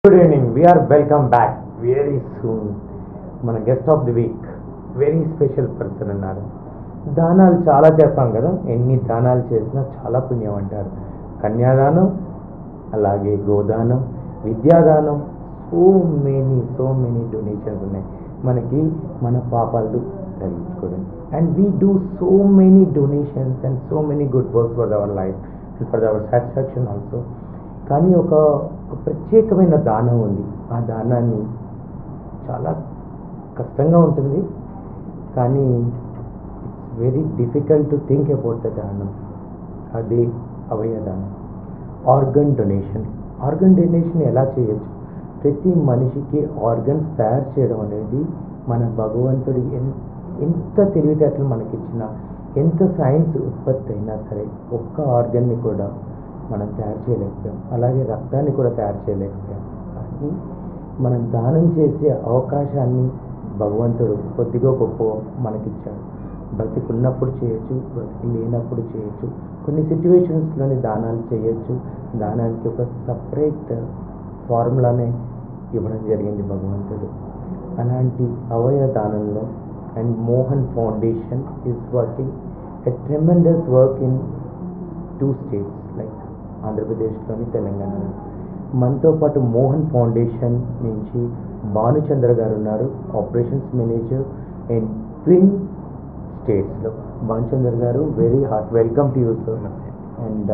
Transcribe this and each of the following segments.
Good evening we're welcome back very soon మన guest of the week very special person అన్నారు దానాలు చాలా చేస్తాం కదా ఎన్ని దానాలు చేసినా చాలా పుణ్యం అంటారు కన్యాదానం అలాగే గోదానం విద్యాదానం so many so many donations ఉన్నాయి మనకి మన పాపాలు తగ్గించుకోవడం and we do so many donations and so many good works for our life and for our satisfaction also కానీ ఒక ఒక ప్రత్యేకమైన దానం ఉంది ఆ దానాన్ని చాలా కష్టంగా ఉంటుంది కానీ it's very difficult to think about the దానం అదే అవయవ దానం ఆర్గన్ డొనేషన్ ఆర్గన్ డొనేషన్ ఎలా చేయొచ్చు ప్రతి మనిషికి ఆర్గన్స్ తయారు చేయడం అనేది మన భగవంతుడి ఎన్ ఎంత తెలివితేటలు మనకిచ్చిన ఎంత సైన్స్ ఉత్పత్తి అయినా సరే ఒక్క ఆర్గన్ని కూడా మనం తయారు చేయలేకపోయాం అలాగే రక్తాన్ని కూడా తయారు చేయలేకపోయాం కానీ మనం దానం చేసే అవకాశాన్ని భగవంతుడు కొద్దిగా గొప్ప మనకిచ్చాడు బ్రతికున్నప్పుడు చేయొచ్చు బ్రతికి లేనప్పుడు చేయొచ్చు కొన్ని సిట్యువేషన్స్లోని దానాలు చేయొచ్చు దానానికి ఒక సపరేట్ ఫార్ములానే ఇవ్వడం జరిగింది భగవంతుడు అలాంటి అవయవ దానంలో and Mohan foundation is working a tremendous work in two states like ఆంధ్రప్రదేశ్లోని తెలంగాణలో మనతో పాటు మోహన్ ఫౌండేషన్ నుంచి భానుచంద్ర గారు ఉన్నారు ఆపరేషన్స్ మేనేజర్ ఇన్ ట్విన్ స్టేట్స్లో Bhanuchandra garu very heart welcome to you sir and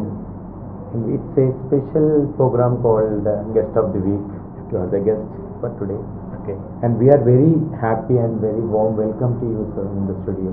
it's a special programme called guest of the week you are the guest for today Okay. and we are very happy and very warm welcome to you sir in the studio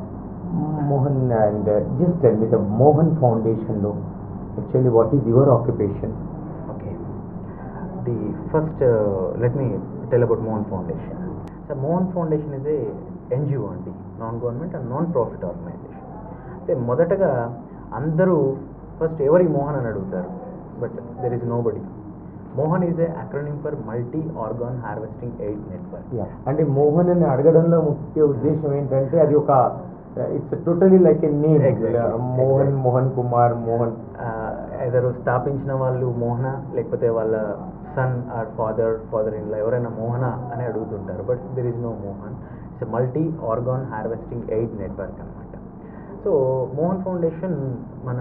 mohan and uh, just tell me the mohan foundation lo actually what is your occupation Okay. The first, uh, let me tell about Mohan Foundation. So Mohan Foundation is a NGO అండి non government and non profit organisation అయితే మొదటగా అందరూ first ఎవరి మోహన్ అని అడుగుతారు but there is nobody Mohan is a acronym for multi organ harvesting aid network yeah అంటే మోహన్ అని అడగడంలో ముఖ్య ఉద్దేశం ఏంటంటే అది ఒక it's totally like a name Exactly. Mohan Exactly. Mohan Kumar Mohan ఎదరు స్థాపించిన వాళ్ళు మోహన లేకపోతే వాళ్ళ son or father father in law ఎవరైనా మోహన అని అడుగుతుంటారు but there is no Mohan it's multi organ harvesting aid network అనమాట సో మోహన్ ఫౌండేషన్ మన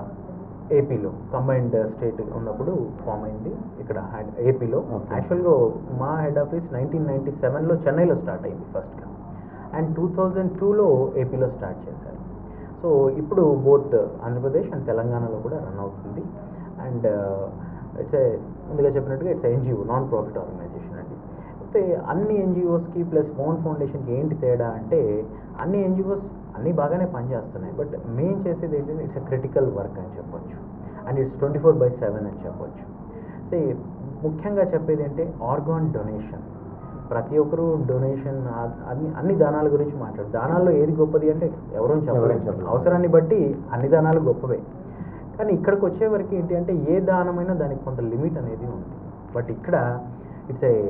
ఏపీలో కంబైన్డ్ స్టేట్ ఉన్నప్పుడు ఫామ్ అయింది ఇక్కడ ఏపీలో Okay. యాక్చువల్గా మా హెడ్ ఆఫీస్ నైన్టీన్ నైన్టీ సెవెన్లో చెన్నైలో స్టార్ట్ అయింది ఫస్ట్గా అండ్ టూ థౌజండ్ టూలో ఏపీలో స్టార్ట్ చేశారు సో ఇప్పుడు బోత్ ఆంధ్రప్రదేశ్ అండ్ తెలంగాణలో కూడా రన్ అవుతుంది అండ్ ఇట్స్ ఏ ముందుగా చెప్పినట్టుగా it's NGO non profit organisation అండి అయితే అన్ని ఎన్జిఓస్కి ప్లస్ మోహన్ ఫౌండేషన్కి ఏంటి తేడా అంటే అన్ని ఎన్జిఓస్ అన్నీ బాగానే పనిచేస్తున్నాయి బట్ మెయిన్ చేసేది ఏంటంటే ఇట్స్ ఎ క్రిటికల్ వర్క్ అని చెప్పొచ్చు and it's twenty four by seven అని చెప్పొచ్చు సో ముఖ్యంగా చెప్పేది అంటే ఆర్గాన్ డొనేషన్ ప్రతి ఒక్కరు డొనేషన్ అన్ని అన్ని దానాల గురించి మాట్లాడు దానాల్లో ఏది గొప్పది అంటే ఎవరూ ఎవరూ చెప్పలేం చెప్పలేం. అవసరాన్ని బట్టి అన్ని దానాలు గొప్పవే కానీ ఇక్కడికి వచ్చేవరకు ఏంటి అంటే ఏ దానమైనా దానికి కొంత లిమిట్ అనేది ఉంది బట్ ఇక్కడ it's a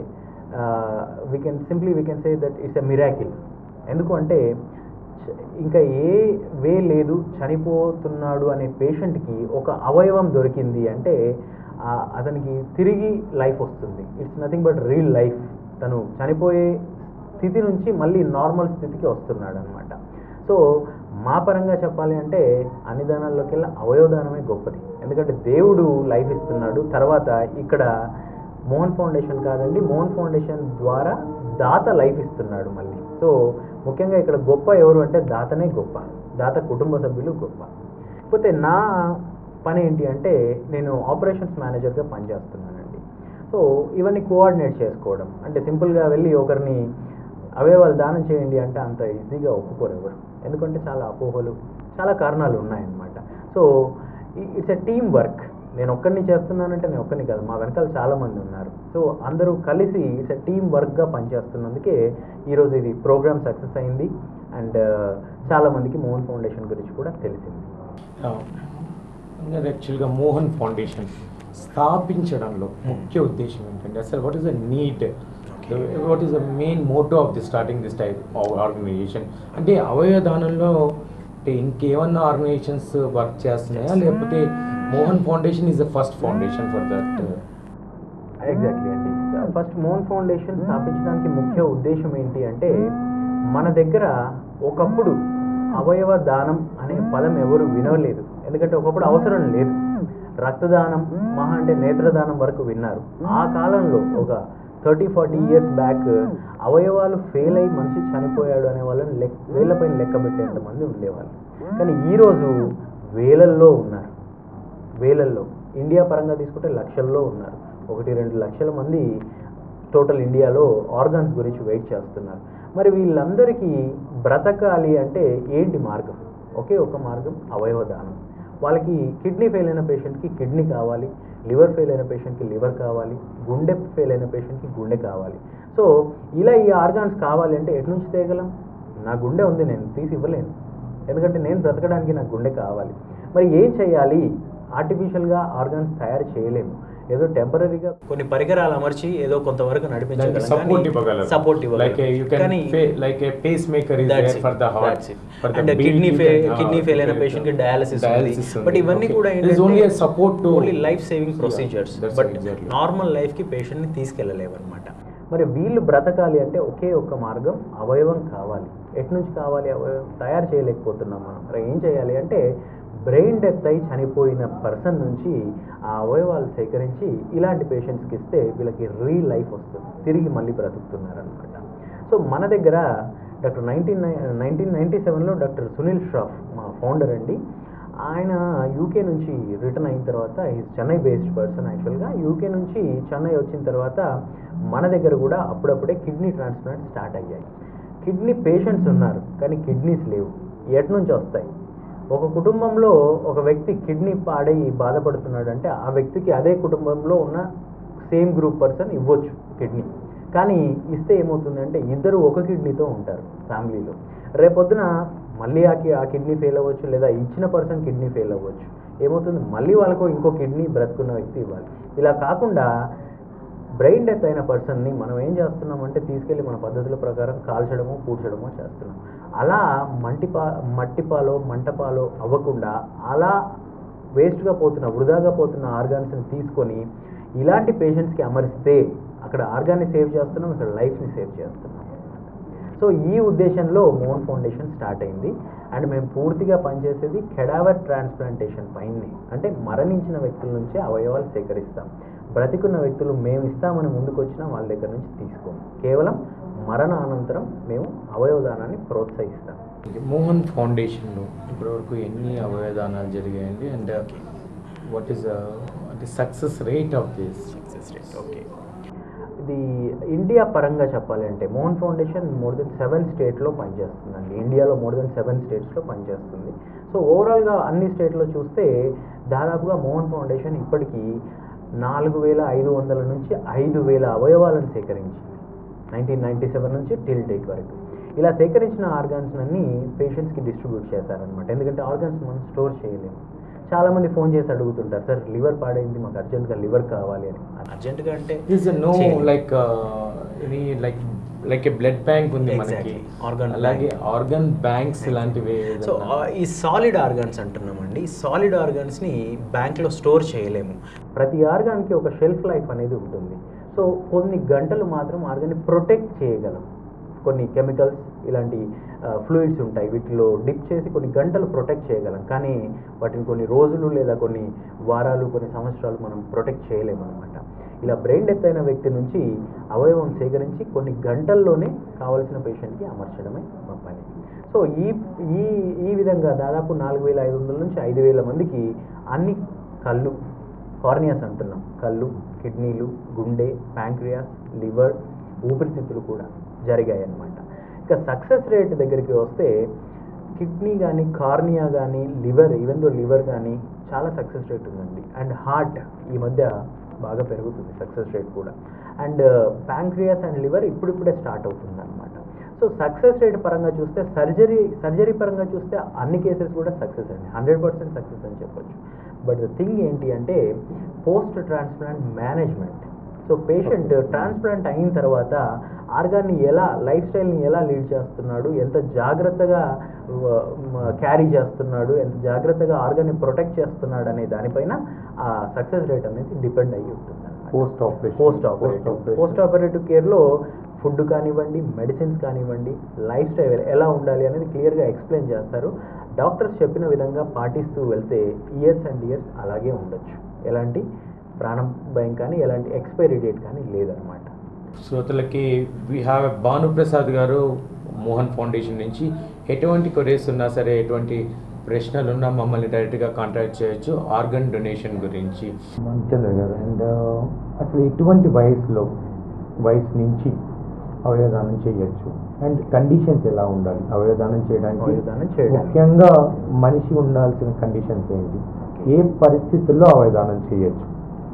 we can simply we can say that it's a miracle ఎందుకు అంటే చ- ఇంకా ఏ వే లేదు చనిపోతున్నాడు అనే పేషెంట్కి ఒక అవయవం దొరికింది అంటే ఆ, అతనికి తిరిగి లైఫ్ వస్తుంది it's nothing but real life తను చనిపోయే స్థితి నుంచి మళ్ళీ నార్మల్ స్థితికి వస్తున్నాడు అనమాట సో మా పరంగా చెప్పాలి అంటే అన్ని దానాల్లోకి వెళ్ళి అవయవదానమే గొప్పది ఎందుకంటే దేవుడు లైఫ్ ఇస్తున్నాడు తర్వాత ఇక్కడ మోహన్ ఫౌండేషన్ కాదండి మోహన్ ఫౌండేషన్ ద్వారా దాత లైఫ్ ఇస్తున్నాడు మళ్ళీ సో ముఖ్యంగా ఇక్కడ గొప్ప ఎవరు అంటే దాతనే గొప్ప దాత కుటుంబ సభ్యులు గొప్ప కాకపోతే నా పని ఏంటి అంటే నేను ఆపరేషన్స్ మేనేజర్గా పనిచేస్తున్నానండి సో ఇవన్నీ కోఆర్డినేట్ చేసుకోవడం అంటే సింపుల్గా వెళ్ళి ఒకరిని అవయవాలు దానం చేయండి అంటే అంత ఈజీగా ఒప్పుకోరు ఎవరు ఎందుకంటే చాలా అపోహలు చాలా కారణాలు ఉన్నాయన్నమాట so it's a team work నేను ఒక్కరిని చేస్తున్నానంటే నేను ఒక్కరిని కాదు మా వెనకాల చాలా మంది ఉన్నారు సో అందరూ కలిసి ఇట్స్ ఎ టీమ్ వర్క్గా పనిచేస్తున్నందుకే ఈరోజు ఇది ప్రోగ్రామ్ సక్సెస్ అయింది అండ్ చాలా మందికి మోహన్ ఫౌండేషన్ గురించి కూడా తెలిసింది యాక్చువల్గా మోహన్ ఫౌండేషన్ స్థాపించడంలో ముఖ్య ఉద్దేశం ఏంటంటే అసలు what is the need what is the main motto of the starting this type organisation అంటే అవయవదానంలో అంటే ఇంకేమన్నా ఆర్గనైజేషన్స్ వర్క్ చేస్తున్నాయా లేకపోతే Mohan foundation is the first foundation for that exactly అండి ఫస్ట్ మోన్ ఫౌండేషన్ స్థాపించడానికి ముఖ్య ఉద్దేశం ఏంటి అంటే మన దగ్గర ఒకప్పుడు అవయవ దానం అనే పదం ఎవరు వినలేదు ఎందుకంటే ఒకప్పుడు అవసరం లేదు రక్తదానం మహా అంటే నేత్రదానం వరకు విన్నారు ఆ కాలంలో ఒక థర్టీ ఫార్టీ ఇయర్స్ బ్యాక్ అవయవాలు ఫెయిల్ అయి మనిషి చనిపోయాడు అనే వాళ్ళని లెక్క వేలపైన లెక్క పెట్టేంత మంది ఉండేవాళ్ళు కానీ ఈరోజు వేలల్లో ఉన్నారు వేలల్లో ఇండియా పరంగా తీసుకుంటే లక్షల్లో ఉన్నారు ఒకటి రెండు లక్షల మంది టోటల్ ఇండియాలో ఆర్గాన్స్ గురించి వెయిట్ చేస్తున్నారు మరి వీళ్ళందరికీ బ్రతకాలి అంటే ఏంటి మార్గం ఒకే ఒక మార్గం అవయవ దానం వాళ్ళకి కిడ్నీ ఫెయిల్ అయిన పేషెంట్కి కిడ్నీ కావాలి లివర్ ఫెయిల్ అయిన పేషెంట్కి లివర్ కావాలి గుండె ఫెయిల్ అయిన పేషెంట్కి గుండె కావాలి సో ఇలా ఈ ఆర్గాన్స్ కావాలి అంటే ఎటు నుంచి తేగలం నా గుండె ఉంది నేను తీసి ఇవ్వలేను ఎందుకంటే నేను బ్రతకడానికి నాకు గుండె కావాలి మరి ఏం చేయాలి ఆర్టిఫిషియల్గా ఆర్గాన్స్ తయారు చేయలేము ఏదో టెంపరీగా కొన్ని పరికరాలు అమర్చి ఏదో కొంతవరకు దానికి సపోర్ట్ ఇవ్వగలరు support like you can like a pacemaker is there for the heart for the kidney fail kidney fail అయిన పేషెంట్ కి డయాలసిస్ బట్ ఇవన్నీ కూడా is only a support to only life saving procedures that's but exactly. Normal life కి patient ని తీసుకెళ్ళలేవు అనమాట మరి వీళ్ళు బ్రతకాలి అంటే ఒకే ఒక్క మార్గం అవయవం కావాలి ఎటు నుంచి కావాలి అవయవం తయారు చేయలేకపోతున్నాం మనం మరి ఏం చేయాలి అంటే బ్రెయిన్ డెత్ అయి చనిపోయిన పర్సన్ నుంచి ఆ అవయవాలు సేకరించి ఇలాంటి పేషెంట్స్కి ఇస్తే వీళ్ళకి రీ లైఫ్ వస్తుంది తిరిగి మళ్ళీ బ్రతుకుతున్నారనమాట సో మన దగ్గర డాక్టర్ నైన్టీన్ నైన్టీన్ నైన్టీ సెవెన్లో డాక్టర్ సునీల్ ష్రాఫ్ మా ఫౌండర్ అండి ఆయన యూకే నుంచి రిటర్న్ అయిన తర్వాత ఈజ్ చెన్నై బేస్డ్ పర్సన్ యాక్చువల్గా యూకే నుంచి చెన్నై వచ్చిన తర్వాత మన దగ్గర కూడా అప్పుడప్పుడే కిడ్నీ ట్రాన్స్ప్లాంట్ స్టార్ట్ అయ్యాయి కిడ్నీ పేషెంట్స్ ఉన్నారు కానీ కిడ్నీస్ లేవు ఎటు నుంచి వస్తాయి ఒక కుటుంబంలో ఒక వ్యక్తి కిడ్నీ పాడై బాధపడుతున్నాడు అంటే ఆ వ్యక్తికి అదే కుటుంబంలో ఉన్న సేమ్ గ్రూప్ పర్సన్ ఇవ్వచ్చు కిడ్నీ కానీ ఇస్తే ఏమవుతుందంటే ఇద్దరు ఒక కిడ్నీతో ఉంటారు ఫ్యామిలీలో రేపొద్దున మళ్ళీ ఆ కి- ఆ కిడ్నీ ఫెయిల్ అవ్వచ్చు లేదా ఇచ్చిన పర్సన్ కిడ్నీ ఫెయిల్ అవ్వచ్చు ఏమవుతుంది మళ్ళీ వాళ్ళకు ఇంకో కిడ్నీ బ్రతుకున్న వ్యక్తి ఇవ్వాలి ఇలా కాకుండా బ్రెయిన్ డెత్ అయిన పర్సన్ని మనం ఏం చేస్తున్నామంటే తీసుకెళ్ళి మన పద్ధతుల ప్రకారం కాల్చడమో పూడ్చడమో చేస్తున్నాం అలా మంటిపా మట్టిపాలో మంటపాలో అవ్వకుండా అలా వేస్ట్గా పోతున్న వృధాగా పోతున్న ఆర్గాన్స్ని తీసుకొని ఇలాంటి పేషెంట్స్కి అమరిస్తే అక్కడ ఆర్గాన్ని సేవ్ చేస్తున్నాం ఇక్కడ లైఫ్ని సేవ్ చేస్తున్నాం సో ఈ ఉద్దేశంలో మోహన్ ఫౌండేషన్ స్టార్ట్ అయింది అండ్ మేము పూర్తిగా పనిచేసేది కెడావర్ ట్రాన్స్ప్లాంటేషన్ పైనే అంటే మరణించిన వ్యక్తుల నుంచే అవయవాలు సేకరిస్తాం బ్రతికున్న వ్యక్తులు మేము ఇస్తామని ముందుకు వచ్చినా వాళ్ళ దగ్గర నుంచి తీసుకోము కేవలం మరణ అనంతరం మేము అవయవదానాన్ని ప్రోత్సహిస్తాం మోహన్ ఫౌండేషన్లో ఇప్పటివరకు ఎన్ని అవయదానాలు జరిగాయండి అండ్ వాట్ ఈస్ అంటే success rate of this okay ఇది ఇండియా పరంగా చెప్పాలంటే Mohan foundation more than seven స్టేట్లో పనిచేస్తుందండి ఇండియాలో మోర్ దెన్ సెవెన్ స్టేట్స్లో పనిచేస్తుంది సో ఓవరాల్గా అన్ని స్టేట్లో చూస్తే దాదాపుగా మోహన్ ఫౌండేషన్ ఇప్పటికీ నాలుగు వేల ఐదు వందల నుంచి ఐదు వేల అవయవాలను సేకరించింది నైన్టీన్ నైంటీ సెవెన్ నుంచి టిల్ డేట్ వరకు ఇలా సేకరించిన ఆర్గాన్స్ అన్ని పేషెంట్స్కి డిస్ట్రిబ్యూట్ చేశారనమాట ఎందుకంటే ఆర్గాన్స్ మనం స్టోర్ చేయలేము చాలామంది ఫోన్ చేసి అడుగుతుంటారు సార్ లివర్ పాడైంది మాకు అర్జెంట్గా లివర్ కావాలి అని అర్జెంటుగా అంటే దిస్ నో చేయలేము. లైక్ ఇది like like a blood bank ఉంది మనకి Exactly. Organ అలాగే bank. ఆర్గన్ బ్యాంక్స్ ఇలాంటివి సో ఆ, ఈ సాలిడ్ ఆర్గాన్స్ అంటున్నామండి ఈ సాలిడ్ ఆర్గాన్స్ని బ్యాంక్లో స్టోర్ చేయలేము ప్రతి ఆర్గాన్కి ఒక షెల్ఫ్ లైఫ్ అనేది ఉంటుంది సో కొన్ని గంటలు మాత్రం ఆర్గాన్ని ప్రొటెక్ట్ చేయగలం కొన్ని కెమికల్స్ ఇలాంటి ఫ్లూయిడ్స్ ఉంటాయి వీటిలో డిప్ చేసి కొన్ని గంటలు ప్రొటెక్ట్ చేయగలం కానీ వాటిని కొన్ని రోజులు లేదా కొన్ని వారాలు కొన్ని సంవత్సరాలు మనం ప్రొటెక్ట్ చేయలేము అనమాట ఇలా బ్రెయిన్ డెత్ అయిన వ్యక్తి నుంచి అవయవం సేకరించి కొన్ని గంటల్లోనే కావలసిన పేషెంట్కి అమర్చడమే మా పని సో ఈ ఈ ఈ విధంగా దాదాపు నాలుగు వేల ఐదు వందల నుంచి ఐదు వేల మందికి అన్ని కళ్ళు కార్నియాస్ అంటున్నాం కళ్ళు కిడ్నీలు గుండె ప్యాంక్రియాస్ లివర్ ఊపిరితిత్తులు కూడా జరిగాయి అన్నమాట ఇక సక్సెస్ రేట్ దగ్గరికి వస్తే కిడ్నీ కానీ కార్నియా కానీ లివర్ ఈవెన్ దో లివర్ కానీ చాలా సక్సెస్ రేట్ ఉందండి అండ్ హార్ట్ ఈ మధ్య బాగా పెరుగుతుంది సక్సెస్ రేట్ కూడా అండ్ ప్యాంక్రియాస్ అండ్ లివర్ ఇప్పుడిప్పుడే స్టార్ట్ అవుతుంది అనమాట సో సక్సెస్ రేట్ పరంగా చూస్తే సర్జరీ సర్జరీ పరంగా చూస్తే అన్ని కేసెస్ కూడా సక్సెస్ అండి హండ్రెడ్ పర్సెంట్ సక్సెస్ అని చెప్పొచ్చు బట్ ద థింగ్ ఏంటి అంటే post transplant management so patient transplant అయిన తర్వాత ఆర్గాన్ని ఎలా లైఫ్ స్టైల్ని ఎలా లీడ్ చేస్తున్నాడు ఎంత జాగ్రత్తగా క్యారీ చేస్తున్నాడు ఎంత జాగ్రత్తగా ఆర్గాన్ని ప్రొటెక్ట్ చేస్తున్నాడు అనే దానిపైన ఆ సక్సెస్ రేట్ అనేది డిపెండ్ అయ్యి ఉంటుంది post operation post operative post operative కేర్లో ఫుడ్ కానివ్వండి మెడిసిన్స్ కానివ్వండి లైఫ్ స్టైల్ ఎలా ఉండాలి అనేది క్లియర్గా ఎక్స్ప్లెయిన్ చేస్తారు డాక్టర్స్ చెప్పిన విధంగా పాటిస్తూ వెళ్తే ఇయర్స్ అండ్ ఇయర్స్ అలాగే ఉండొచ్చు ఎలాంటి ప్రాణం భయం కానీ ఎలాంటి ఎక్స్పైరీ డేట్ కానీ లేదనమాట శ్రోతలకి వి హ్యావ్ భానుప్రసాద్ గారు మోహన్ ఫౌండేషన్ నుంచి ఎటువంటి కొరేస్ ఉన్నా సరే ఎటువంటి ప్రశ్నలు ఉన్నా మమ్మల్ని డైరెక్ట్గా కాంటాక్ట్ చేయొచ్చు ఆర్గన్ డొనేషన్ గురించి చంద్ర గారు అండ్ అసలు ఎటువంటి వయసులో వయసు నుంచి అవయవదానం చేయొచ్చు అండ్ కండిషన్స్ ఎలా ఉండాలి అవయవదానం చేయడానికి అవయవదానం చేయడానికి. ముఖ్యంగా మనిషి ఉండాల్సిన కండిషన్స్ ఏంటి ఏ పరిస్థితుల్లో అవయవదానం చేయొచ్చు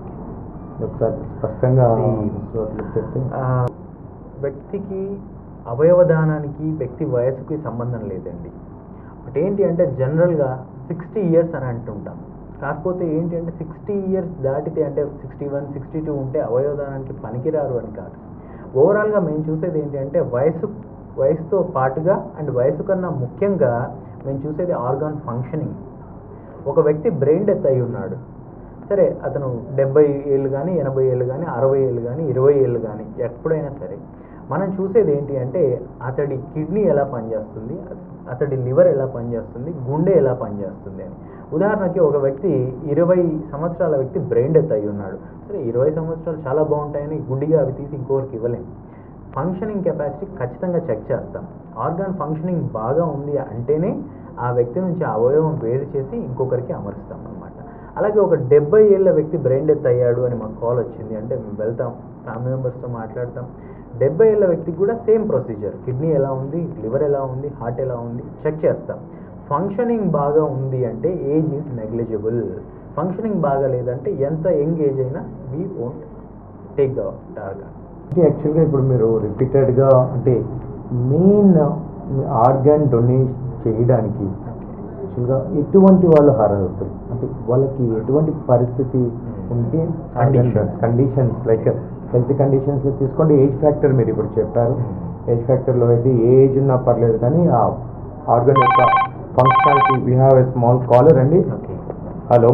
ఒకసారి స్పష్టంగా అది- శ్రోతలకు చెప్తే ఆ, వ్యక్తికి అవయవదానానికి వ్యక్తి వయసుకి సంబంధం లేదండి బట్ ఏంటి అంటే జనరల్గా సిక్స్టీ ఇయర్స్ అని అంటుంటాం కాకపోతే ఏంటి అంటే సిక్స్టీ ఇయర్స్ దాటితే అంటే సిక్స్టీ వన్ సిక్స్టీ టూ ఉంటే అవయవదానానికి పనికిరారు అని కాదు ఓవరాల్గా మేము చూసేది ఏంటి అంటే వయసు వయసుతో పాటుగా అండ్ వయసు కన్నా ముఖ్యంగా మేము చూసేది ఆర్గాన్ ఫంక్షనింగ్ ఒక వ్యక్తి బ్రెయిన్ డెత్ అయి ఉన్నాడు సరే అతను డెబ్బై ఏళ్ళు కానీ ఎనభై ఏళ్ళు కానీ అరవై ఏళ్ళు కానీ ఇరవై ఏళ్ళు కానీ ఎప్పుడైనా సరే మనం చూసేది ఏంటి అంటే అతడి కిడ్నీ ఎలా పనిచేస్తుంది అతడి లివర్ ఎలా పనిచేస్తుంది గుండె ఎలా పనిచేస్తుంది అని ఉదాహరణకి ఒక వ్యక్తి ఇరవై సంవత్సరాల వ్యక్తి బ్రెయిన్ డెత్ అయి ఉన్నాడు సరే ఇరవై సంవత్సరాలు చాలా బాగుంటాయని గుడ్డిగా అవి తీసి ఇంకొకరికి ఇవ్వలేం ఫంక్షనింగ్ కెపాసిటీ ఖచ్చితంగా చెక్ చేస్తాం ఆర్గాన్ ఫంక్షనింగ్ బాగా ఉంది అంటేనే ఆ వ్యక్తి నుంచి ఆ అవయవం వేరు చేసి ఇంకొకరికి అమరుస్తాం అనమాట అలాగే ఒక డెబ్బై ఏళ్ళ వ్యక్తి బ్రెయిన్ డెత్ అయ్యాడు అని మాకు కాల్ వచ్చింది అంటే మేము వెళ్తాం ఫ్యామిలీ మెంబర్స్తో మాట్లాడతాం డెబ్బై ఏళ్ళ వ్యక్తికి కూడా సేమ్ ప్రొసీజర్ కిడ్నీ ఎలా ఉంది లివర్ ఎలా ఉంది హార్ట్ ఎలా ఉంది చెక్ చేస్తాం ఫంక్షనింగ్ బాగా ఉంది అంటే ఏజ్ ఈజ్ నెగ్లిజిబుల్ ఫంక్షనింగ్ బాగా లేదంటే ఎంత యంగ్ ఏజ్ అయినా we won't take the target అంటే యాక్చువల్గా ఇప్పుడు మీరు రిపీటెడ్గా అంటే మెయిన్ ఆర్గాన్ డొనేట్ చేయడానికి యాక్చువల్గా ఎటువంటి వాళ్ళు అర్హతలు అంటే వాళ్ళకి ఎటువంటి పరిస్థితి ఉంటే Conditions. Conditions like health conditions తీసుకోండి ఏజ్ ఫ్యాక్టర్ మీరు ఇప్పుడు చెప్పారు ఏజ్ ఫ్యాక్టర్లో అయితే ఏ ఏజ్ ఉన్నా పర్లేదు కానీ ఆ ఆర్గన్ యొక్క functionality we have a small caller అండి okay hello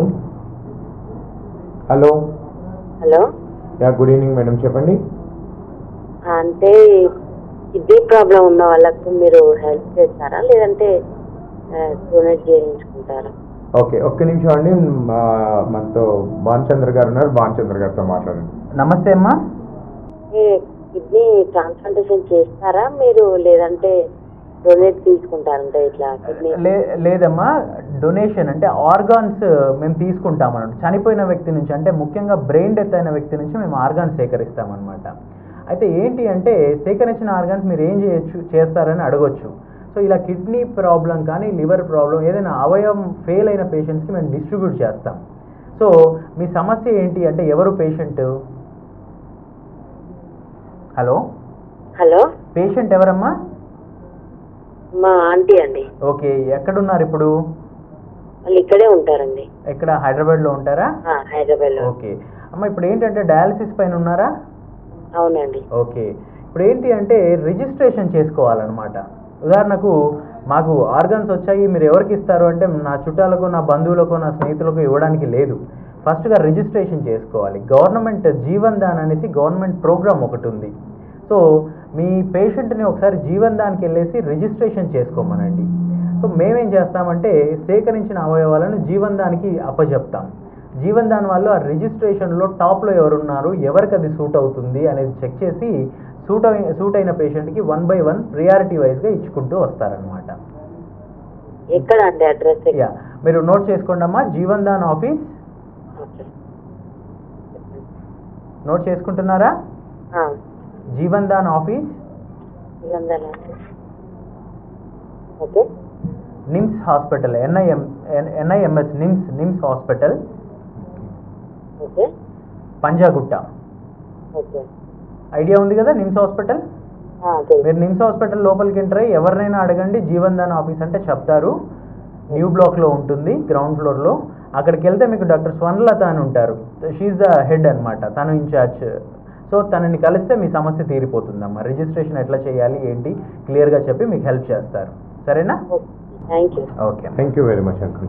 hello hello yeah good evening madam చెప్పండి అంటే కిడ్నీ ప్రాబ్లం ఉన్న వాళ్ళకు మీరు హెల్ప్ చేస్తారా లేదంటే డొనేట్ చేయించుకుంటారా ఓకే ఒక్క నిమిషం అండి మా- మనతో భానుచంద్ర గారు ఉన్నారు భానుచంద్ర గారితో మాట్లాడండి నమస్తే అమ్మా కిడ్నీ ట్రాన్స్ప్లాంటేషన్ చేస్తారా మీరు లేదంటే డొనేట్ తీసుకుంటారంటే ఇట్లా కిడ్నీ లే లేదమ్మా డొనేషన్ అంటే ఆర్గాన్స్ మేము తీసుకుంటాం అన్నట్టు చనిపోయిన వ్యక్తి నుంచి అంటే ముఖ్యంగా బ్రెయిన్ డెత్ అయిన వ్యక్తి నుంచి మేము ఆర్గాన్స్ సేకరిస్తాం అనమాట అయితే ఏంటి అంటే సేకరించిన ఆర్గాన్స్ మీరు ఏం చేయొచ్చు చేస్తారని అడగొచ్చు సో ఇలా కిడ్నీ ప్రాబ్లం కానీ లివర్ ప్రాబ్లం ఏదైనా అవయవం ఫెయిల్ అయిన పేషెంట్స్కి మేము డిస్ట్రిబ్యూట్ చేస్తాం సో మీ సమస్య ఏంటి అంటే ఎవరు పేషెంట్ హలో హలో పేషెంట్ ఎవరమ్మా మా ఆంటీ అండి ఓకే ఎక్కడున్నారు ఇప్పుడు వాళ్ళు ఇక్కడే ఉంటారండి ఎక్కడ హైదరాబాద్లో ఉంటారా ఆ, హైదరాబాద్లో ఓకే అమ్మ ఇప్పుడు ఏంటంటే డయాలసిస్ పైన ఉన్నారా అవునండి ఓకే ఇప్పుడు ఏంటి అంటే రిజిస్ట్రేషన్ చేసుకోవాలన్నమాట ఉదాహరణకు మాకు ఆర్గన్స్ వచ్చాయి మీరు ఎవరికి ఇస్తారు అంటే నా చుట్టాలకు నా బంధువులకు నా స్నేహితులకు ఇవ్వడానికి లేదు ఫస్ట్గా రిజిస్ట్రేషన్ చేసుకోవాలి గవర్నమెంట్ జీవన్ దాన్ అనేసి గవర్నమెంట్ ప్రోగ్రామ్ ఒకటి ఉంది సో మీ పేషెంట్ని ఒకసారి జీవన్ దాన్కి వెళ్ళేసి రిజిస్ట్రేషన్ చేసుకోమనండి సో మేమేం చేస్తామంటే సేకరించిన అవయవాలను జీవన్ దానికి అప్పచెప్తాం జీవన్ దాన్ వాళ్ళు ఆ రిజిస్ట్రేషన్లో టాప్లో ఎవరున్నారు ఎవరికి అది సూట్ అవుతుంది అనేది చెక్ చేసి సూట్ అయి సూట్ అయిన పేషెంట్కి వన్ బై వన్ ప్రియారిటీ వైజ్గా ఇచ్చుకుంటూ వస్తారనమాట ఎక్కడ అండి అడ్రస్ యా మీరు నోట్ చేసుకోండి అమ్మా Jeevan Dan office okay note చేసుకుంటున్నారా ఆ, జీవన్ దాన్ ఆఫీస్ ఇదంతా okay NIMS hospital NIM NIMS NIMS NIMS hospital okay Panjagutta okay idea ఉంది కదా నిమ్స్ హాస్పిటల్ ఆ, తెలుసు. మీరు నిమ్స్ హాస్పిటల్ లోపలికి ఎంటర్ అయ్యి ఎవరినైనా అడగండి జీవన్ దాన్ ఆఫీస్ అంటే చెప్తారు న్యూ బ్లాక్లో ఉంటుంది గ్రౌండ్ ఫ్లోర్లో అక్కడికి వెళ్తే మీకు డాక్టర్ స్వర్ణలత అని ఉంటారు షీఈ్ ద హెడ్ అన్నమాట తను ఇన్ఛార్జ్ సో తనని కలిస్తే మీ సమస్య తీరిపోతుందమ్మా రిజిస్ట్రేషన్ ఎట్లా చేయాలి ఏంటి క్లియర్గా చెప్పి మీకు హెల్ప్ చేస్తారు సరేనా okay. Thank you okay thank you very much uncle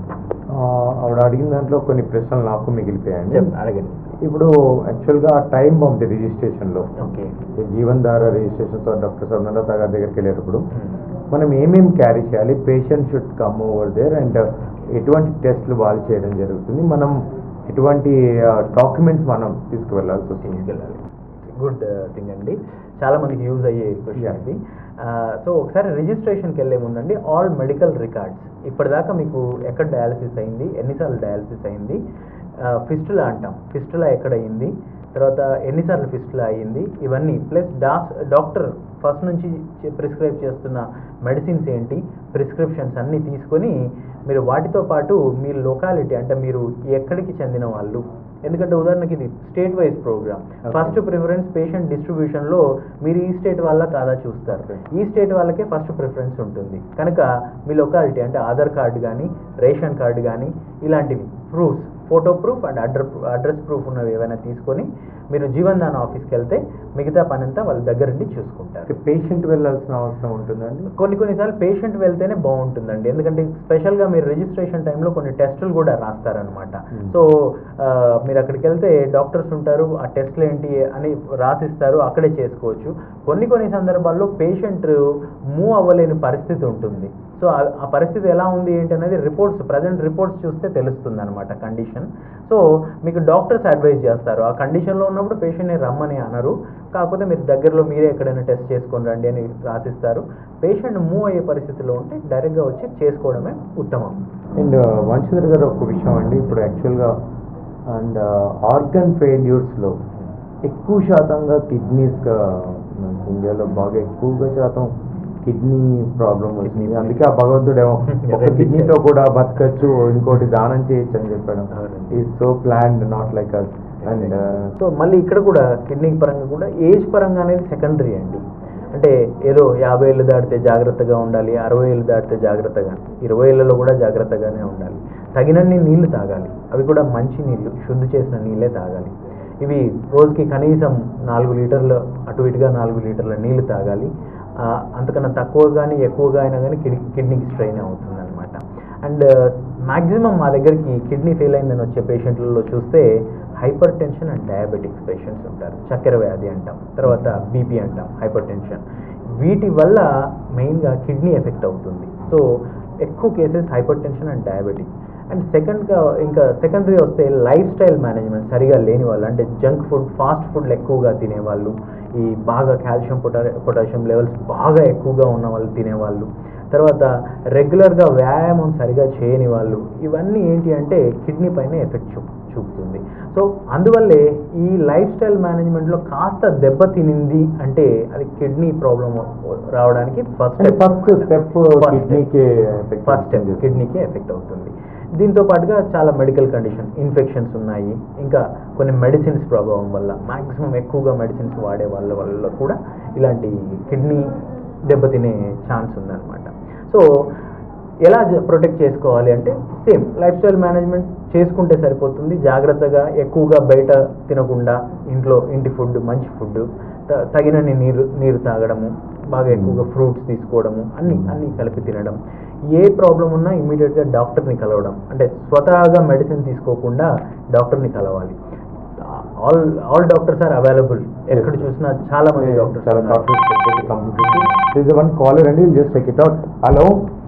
ఆవిడ అడిగిన దాంట్లో కొన్ని ప్రశ్నలు నాకు మిగిలిపోయాయండి చెప్పండి అడగండి ఇప్పుడు యాక్చువల్గా టైం ఆఫ్ ది రిజిస్ట్రేషన్లో ఓకే జీవన్ ధార రిజిస్ట్రేషన్తో డాక్టర్ స్వర్ణలత గారి దగ్గరికి వెళ్ళేటప్పుడు మనం ఏమేమి క్యారీ చేయాలి patient should come over there and ఎటువంటి టెస్ట్లు వాళ్ళు చేయడం జరుగుతుంది మనం ఎటువంటి డాక్యుమెంట్స్ మనం తీసుకువెళ్ళాల్సి వస్తుంది తీసుకెళ్ళాలి గుడ్ థింగ్ అండి చాలా మందికి యూజ్ అయ్యే క్వశ్చన్ Yeah. ఇది సో ఒకసారి రిజిస్ట్రేషన్కి వెళ్ళే ముందండి ఆల్ మెడికల్ రికార్డ్స్ ఇప్పటిదాకా మీకు ఎక్కడ డయాలసిస్ అయింది ఎన్నిసార్లు డయాలసిస్ అయింది ఫిస్టులా అంటాం ఫిస్టులా ఎక్కడ అయింది తర్వాత ఎన్నిసార్లు ఫిస్టులా అయ్యింది ఇవన్నీ ప్లస్ డాస్ డాక్టర్ ఫస్ట్ నుంచి ప్రిస్క్రైబ్ చేస్తున్న మెడిసిన్స్ ఏంటి ప్రిస్క్రిప్షన్స్ అన్నీ తీసుకొని మీరు వాటితో పాటు మీ లొకాలిటీ అంటే మీరు ఎక్కడికి చెందిన వాళ్ళు ఎందుకంటే ఉదాహరణకి ఇది state wise programme Okay. First preference patient డిస్ట్రిబ్యూషన్లో మీరు ఈ స్టేట్ వాళ్ళ కాదా చూస్తారు Okay. ఈ స్టేట్ వాళ్ళకే ఫస్ట్ ప్రిఫరెన్స్ ఉంటుంది కనుక మీ లొకాలిటీ అంటే ఆధార్ కార్డు కానీ రేషన్ కార్డు కానీ ఇలాంటివి proofs photo proof and address address proof ఉన్నవి ఏవైనా తీసుకొని మీరు జీవన్ దాన్ ఆఫీస్కి వెళ్తే మిగతా పని అంతా వాళ్ళ దగ్గర నుండి చూసుకుంటారు పేషెంట్ వెళ్ళాల్సిన అవసరం ఉంటుందండి కొన్ని కొన్నిసార్లు పేషెంట్ వెళ్తేనే బాగుంటుందండి ఎందుకంటే స్పెషల్గా మీరు రిజిస్ట్రేషన్ టైంలో కొన్ని టెస్టులు కూడా రాస్తారనమాట Hmm. సో ఆ, మీరు అక్కడికి వెళ్తే డాక్టర్స్ ఉంటారు ఆ టెస్ట్లు ఏంటి అని రాసిస్తారు అక్కడే చేసుకోవచ్చు కొన్ని కొన్ని సందర్భాల్లో పేషెంట్ మూవ్ అవ్వలేని పరిస్థితి ఉంటుంది సో ఆ- ఆ పరిస్థితి ఎలా ఉంది ఏంటి అనేది రిపోర్ట్స్ ప్రజెంట్ రిపోర్ట్స్ చూస్తే తెలుస్తుంది అనమాట కండిషన్ సో మీకు డాక్టర్స్ అడ్వైజ్ చేస్తారు ఆ కండిషన్లో ఉన్నప్పుడు పేషెంట్ని రమ్మని అనరు కాకపోతే మీరు దగ్గరలో మీరే ఎక్కడైనా టెస్ట్ చేసుకొని రండి అని రాసిస్తారు పేషెంట్ మూవ్ అయ్యే పరిస్థితిలో ఉంటే డైరెక్ట్గా వచ్చి చేసుకోవడమే ఉత్తమం అండ్ వంశధర్ గారు ఒక విషయం అండి ఇప్పుడు యాక్చువల్గా అండ్ ఆర్గన్ ఫెయిల్యూర్స్లో ఎక్కువ శాతంగా కిడ్నీస్గా మనకి ఇండియాలో బాగా ఎక్కువగా శాతం కిడ్నీ ప్రాబ్లం వచ్చింది అందుకే ఆ భగవంతుడేమో ఒక రెండు కిడ్నీతో కూడా బతకచ్చు ఇంకోటి దానం చేయొచ్చు అని చెప్పాడు అవునండి. ఈ so planned not like us and so మళ్ళీ ఇక్కడ కూడా కిడ్నీ పరంగా కూడా ఏజ్ పరంగా అనేది సెకండరీ అండి అంటే ఏదో యాభై ఏళ్ళు దాటితే జాగ్రత్తగా ఉండాలి అరవై ఏళ్ళు దాటితే జాగ్రత్తగా ఇరవై ఏళ్ళలో కూడా జాగ్రత్తగానే ఉండాలి తగినన్ని నీళ్లు తాగాలి అవి కూడా మంచి నీళ్లు శుద్ధి చేసిన నీళ్ళే తాగాలి ఇవి రోజుకి కనీసం నాలుగు లీటర్ల అటు ఇటుగా నాలుగు లీటర్ల నీళ్లు తాగాలి ఆ, అంతకన్నా తక్కువ కానీ ఎక్కువగా అయినా కానీ కిడ్ కిడ్నీకి స్ట్రెయిన్ అవుతుంది అనమాట అండ్ మ్యాక్సిమం మా దగ్గరికి కిడ్నీ ఫెయిల్ అయిందని వచ్చే పేషెంట్లలో చూస్తే hypertension and diabetics patients ఉంటారు చక్కెర వ్యాధి అంటాం తర్వాత బీపీ అంటాం హైపర్ టెన్షన్ వీటి వల్ల మెయిన్గా కిడ్నీ ఎఫెక్ట్ అవుతుంది సో ఎక్కువ cases hypertension and diabetic and సెకండ్గా ఇంకా సెకండరీ వస్తే లైఫ్ స్టైల్ మేనేజ్మెంట్ సరిగా లేని వాళ్ళు అంటే జంక్ ఫుడ్ ఫాస్ట్ ఫుడ్లు ఎక్కువగా తినేవాళ్ళు ఈ బాగా కాల్షియం పొటా పొటాషియం లెవెల్స్ బాగా ఎక్కువగా ఉన్న వాళ్ళు తినేవాళ్ళు తర్వాత రెగ్యులర్గా వ్యాయామం సరిగా చేయని వాళ్ళు ఇవన్నీ ఏంటి అంటే కిడ్నీ పైన ఎఫెక్ట్ చూ చూపుతుంది సో అందువల్లే ఈ లైఫ్ స్టైల్ మేనేజ్మెంట్లో కాస్త దెబ్బ తినింది అంటే అది కిడ్నీ ప్రాబ్లం రావడానికి ఫస్ట్ ఫస్ట్ స్టెప్ కిడ్నీకి ఫస్ట్ స్టెప్ కిడ్నీకి ఎఫెక్ట్ అవుతుంది దీంతో పాటుగా చాలా మెడికల్ కండిషన్ ఇన్ఫెక్షన్స్ ఉన్నాయి ఇంకా కొన్ని మెడిసిన్స్ ప్రభావం వల్ల మాక్సిమం ఎక్కువగా మెడిసిన్స్ వాడే వాళ్ళ వల్ల కూడా ఇలాంటి కిడ్నీ దెబ్బతినే ఛాన్స్ ఉందన్నమాట సో ఎలా ప్రొటెక్ట్ చేసుకోవాలి అంటే సేమ్ లైఫ్ స్టైల్ మేనేజ్మెంట్ చేసుకుంటే సరిపోతుంది జాగ్రత్తగా ఎక్కువగా బయట తినకుండా ఇంట్లో ఇంటి ఫుడ్ మంచి ఫుడ్ తగినన్ని నీరు నీరు తాగడము బాగా ఎక్కువగా ఫ్రూట్స్ తీసుకోవడము అన్ని అన్ని కలిపి తినడం ఏ ప్రాబ్లం ఉన్నా ఇమీడియట్గా డాక్టర్ని కలవడం అంటే స్వతహాగా మెడిసిన్ తీసుకోకుండా డాక్టర్ని కలవాలి all all doctors are available ఎక్కడ చూసినా చాలా మంది డాక్టర్స్ చాలా డాక్టర్స్ ఇస్ వన్ కాలర్ అండి just check it out hello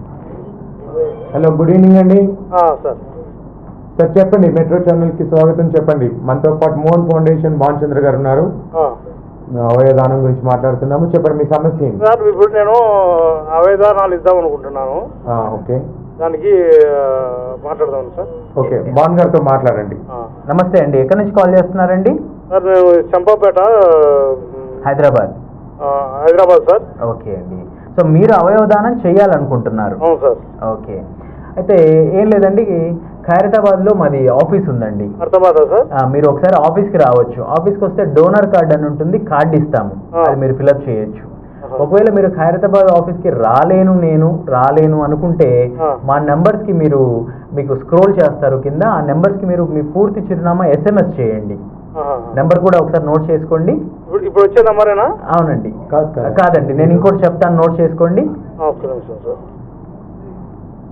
hello good evening అండి సార్ సార్ చెప్పండి మెట్రో ఛానల్ కి స్వాగతం చెప్పండి మనతో పాటు మోహన్ ఫౌండేషన్ భానుచంద్ర గారు ఉన్నారు అవయదానం గురించి మాట్లాడుతున్నాము చెప్పండి మీ సమస్య ఏంటి సార్ ఇప్పుడు నేను ఆవేదనాలు ఇద్దాం అనుకుంటున్నాను ఆ, ఓకే దానికి ఆ, మాట్లాడదాం సార్ ఓకే భాన్ గారితో మాట్లాడండి ఆ. నమస్తే అండి ఎక్కడి నుంచి కాల్ చేస్తున్నారండి సార్ నేను చంపాపేట హైదరాబాద్ ఆ, హైదరాబాద్ సార్ ఓకే అండి సో మీరు అవయవదానం చేయాలనుకుంటున్నారు అవును సార్ ఓకే అయితే ఏం లేదండి ఖైరతాబాద్లో మాది ఆఫీస్ ఉందండి అర్థమవుతా సార్ ఆ, మీరు ఒకసారి ఆఫీస్కి రావచ్చు ఆఫీస్కి వస్తే డోనర్ కార్డ్ అని ఉంటుంది కార్డ్ ఇస్తాము ఆ. అది మీరు ఫిలప్ చేయొచ్చు ఆహా. ఒకవేళ మీరు ఖైరతాబాద్ ఆఫీస్కి రాలేను నేను రాలేను అనుకుంటే ఆ. మా నెంబర్స్కి మీరు మీకు స్క్రోల్ చేస్తారు కింద ఆ నెంబర్స్కి మీరు మీ పూర్తి చిరునామా ఎస్ఎంఎస్ చేయండి ఆహా. నెంబర్ కూడా ఒకసారి నోట్ చేసుకోండి ఇప్పుడు ఇప్పుడు వచ్చే నెంబరేనా అవునండి కాదు కాదు కాదండి నేను ఇంకోటి చెప్తాను నోట్ చేసుకోండి ఆ, ఒక్క నిమిషం sir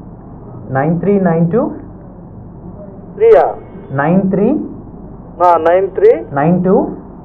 nine three nine two త్రీయా nine three nine three nine two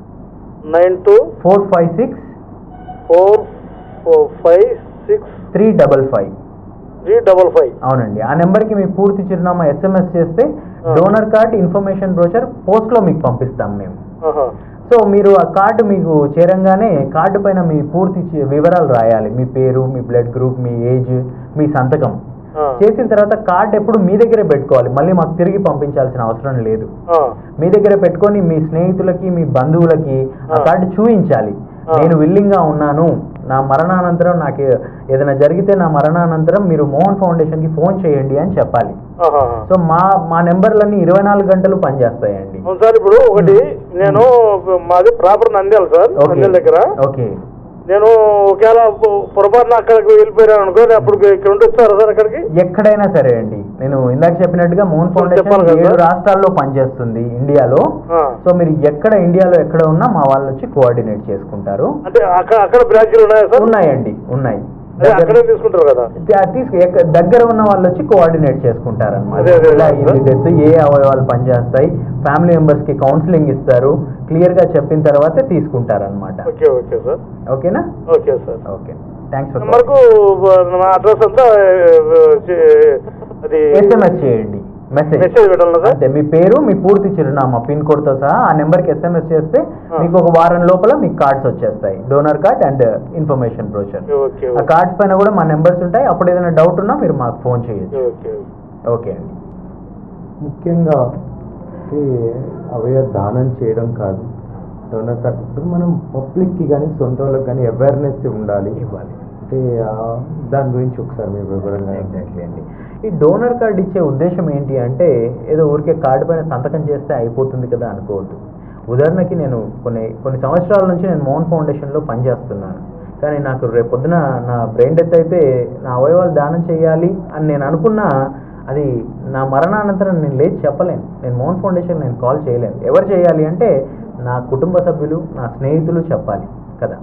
nine two four five six four four five six three double five three double five అవునండి ఆ నెంబర్కి మీ పూర్తి చిరునామా ఎస్ఎంఎస్ చేస్తే ఆ. డోనర్ కార్డ్ ఇన్ఫర్మేషన్ బ్రోచర్ పోస్ట్లో మీకు పంపిస్తాం మేము ఆహా. సో మీరు ఆ కార్డు మీకు చేరంగానే కార్డు పైన మీ పూర్తి చి- వివరాలు రాయాలి మీ పేరు మీ బ్లడ్ గ్రూప్ మీ ఏజ్ మీ సంతకం ఆ. చేసిన తర్వాత కార్డు ఎప్పుడు మీ దగ్గరే పెట్టుకోవాలి మళ్ళీ మాకు తిరిగి పంపించాల్సిన అవసరం లేదు ఆ. మీ దగ్గర పెట్టుకొని మీ స్నేహితులకి మీ బంధువులకి ఆ ఆ. కార్డు చూపించాలి ఆ. నేను విల్లింగ్గా ఉన్నాను నా మరణానంతరం నాకు ఏదైనా జరిగితే నా మరణానంతరం మీరు మోహన్ ఫౌండేషన్కి ఫోన్ చేయండి అని చెప్పాలి ఆహా. సో మా మా నెంబర్లన్నీ ఇరవై నాలుగు గంటలు పనిచేస్తాయండి అవును సార్ ఇప్పుడు ఒకటి నేను మాది proper Nandyal sir okay Nandyal దగ్గర ఓకే నేను ఒకవేళ పొ- పొరపాటున అక్కడికి వెళ్ళిపోయాను అనుకో నేను అప్పుడు ఇక్కడ ఉండి వస్తారా సార్ అక్కడికి ఎక్కడైనా సరే అండి నేను ఇందాక చెప్పినట్టుగా మోహన్ చెప్పాలి ఫౌండేషన్ కదా. ఏడు రాష్ట్రాల్లో పనిచేస్తుంది ఇండియాలో ఆ. సో మీరు ఎక్కడ ఇండియాలో ఎక్కడ ఉన్నా మా వాళ్ళు వచ్చి కోఆర్డినేట్ చేసుకుంటారు అంటే అక్కడ అక్కడ బ్రాంచీలు ఉన్నాయా సార్ ఉన్నాయండి ఉన్నాయి అదే అక్కడే తీసుకుంటారు కదా ద- తీసుకు ఎక్క- దగ్గర ఉన్న వాళ్ళు వచ్చి కోఆర్డినేట్ చేసుకుంటారు అనమాట అదే, అదే, ఇలా అదే. ఇది డెత్ ఏ అవయవాలు పనిచేస్తాయి ఫ్యామిలీ మెంబర్స్ కి కౌన్సిలింగ్ ఇస్తారు క్లియర్ గా చెప్పిన తర్వాతే తీసుకుంటారు అనమాట ఓకే ఓకే సార్ ఓకేనా okay sir okay thanks for నెంబర్కు నా అడ్రస్ అంతా ఆ, చే- అది ఎస్ఎంఎస్ చేయండి మెసేజ్ మెసేజ్ పెట్టాలి సార్ అంతే మీ పేరు మీ పూర్తి చిరునామా పిన్ కోడ్ తో సహా ఆ నెంబర్కి ఎస్ఎంఎస్ చేస్తే ఆ. మీకు ఒక వారం లోపల మీకు కార్డ్స్ వచ్చేస్తాయి donor card and information brochure okay ఆ కార్డ్స్ పైన కూడా మా నెంబర్స్ ఉంటాయి అప్పుడు ఏదైనా డౌట్ ఉన్నా మీరు మాకు ఫోన్ చేయొచ్చు ఓకే ఓకే అండి ముఖ్యంగా అంటే అవయవ దానం చేయడం కాదు డోనర్ కార్డ్ తీసుకొని మనం పబ్లిక్కి కానీ సొంత వాళ్ళకి కానీ అవేర్నెస్ ఉండాలి ఇవ్వాలి అంటే ఆ, దాని గురించి ఒకసారి మీరు వివరంగా ఎగ్జాక్ట్లీ అండి ఈ డోనర్ కార్డ్ ఇచ్చే ఉద్దేశం ఏంటి అంటే ఏదో ఊరికే కార్డు పైన సంతకం చేస్తే అయిపోతుంది కదా అనుకోవద్దు ఉదాహరణకి నేను కొన్ని కొన్ని సంవత్సరాల నుంచి నేను మోహన్ ఫౌండేషన్లో పనిచేస్తున్నాను కానీ నాకు రేపొద్దున నా బ్రెయిన్ డెత్ అయితే నా అవయవాలు దానం చేయాలి అని నేను అనుకున్నా అది నా మరణానంతరం నేను లేచి చెప్పలేను నేను మోహన్ ఫౌండేషన్ నేను కాల్ చేయలేను ఎవరు చేయాలి అంటే నా కుటుంబ సభ్యులు నా స్నేహితులు చెప్పాలి కదా